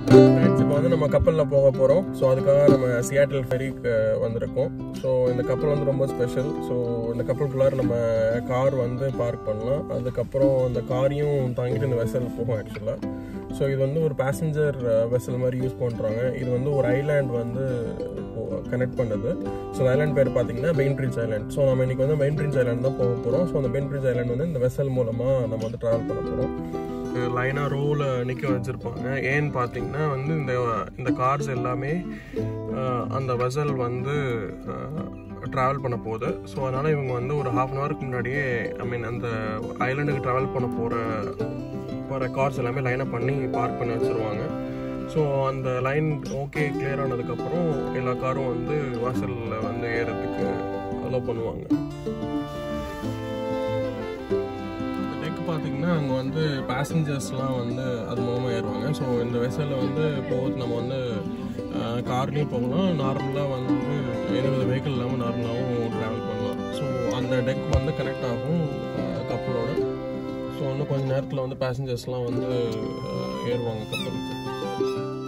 friends இப்போ வந்து நம்ம கப்பலில் போக போகிறோம் ஸோ அதுக்காக நம்ம சியாட்டில் ஃபெரிக்கு வந்திருக்கோம் ஸோ இந்த கப்பல் வந்து ரொம்ப ஸ்பெஷல் ஸோ இந்த கப்பலுக்குள்ளார நம்ம கார் வந்து பார்க் பண்ணலாம் அதுக்கப்புறம் அந்த காரையும் தாங்கிட்டு இந்த வெசல் போகும் ஆக்சுவலாக ஸோ இது வந்து ஒரு பேசஞ்சர் வெசல் மாதிரி யூஸ் பண்ணுறாங்க இது வந்து ஒரு ஐலாண்ட் வந்து கனெக்ட் பண்ணுது ஸோ அந்த ஐலாண்ட் பேர் பார்த்தீங்கன்னா பெயின்ட்ரிட்ஜ் ஐலாண்ட் ஸோ நம்ம இன்னைக்கு வந்து பெயின்ட்ரிட்ஜ் ஐலாண்ட் தான் போக போகிறோம் ஸோ அந்த பெயின்ட்ரிட்ஜ் ஐலாண்ட் வந்து இந்த வெசல் மூலமாக நம்ம வந்து ட்ராவல் பண்ண போகிறோம் லைனாக ரோவில் நிற்க வச்சுருப்பாங்க ஏன்னு பார்த்தீங்கன்னா வந்து இந்த இந்த கார்ஸ் எல்லாமே அஹ், அந்த வெசல் வந்து ட்ராவல் பண்ண போகுது ஸோ அதனால் இவங்க வந்து ஒரு ஹாஃப் அன் ஹவருக்கு முன்னாடியே ஐ மீன் அந்த ஐலாண்டுக்கு ட்ராவல் பண்ண போகிற போகிற கார்ஸ் எல்லாமே லைனாக பண்ணி பார்க் பண்ணி வச்சுருவாங்க ஸோ அந்த லைன் ஓகே கிளியர் ஆனதுக்கப்புறம் எல்லா காரும் வந்து வாசலில் வந்து ஏறதுக்கு அலோவ் பண்ணுவாங்க டெக் பார்த்தீங்கன்னா அங்கே வந்து பேசஞ்சர்ஸ்லாம் வந்து அது மூலமாக ஏறுவாங்க ஸோ இந்த வெசலில் வந்து போகுது நம்ம வந்து கார்லேயும் போகலாம் நார்மலாக வந்து எந்தவித வெஹிக்கிள் இல்லாமல் நார்மலாகவும் ட்ராவல் பண்ணலாம் ஸோ அந்த டெக் வந்து கனெக்ட் ஆகும் கப்பலோட ஸோ இன்னும் கொஞ்சம் நேரத்தில் வந்து பேசஞ்சர்ஸ்லாம் வந்து அஹ், ஏறுவாங்க கப்பலுக்கு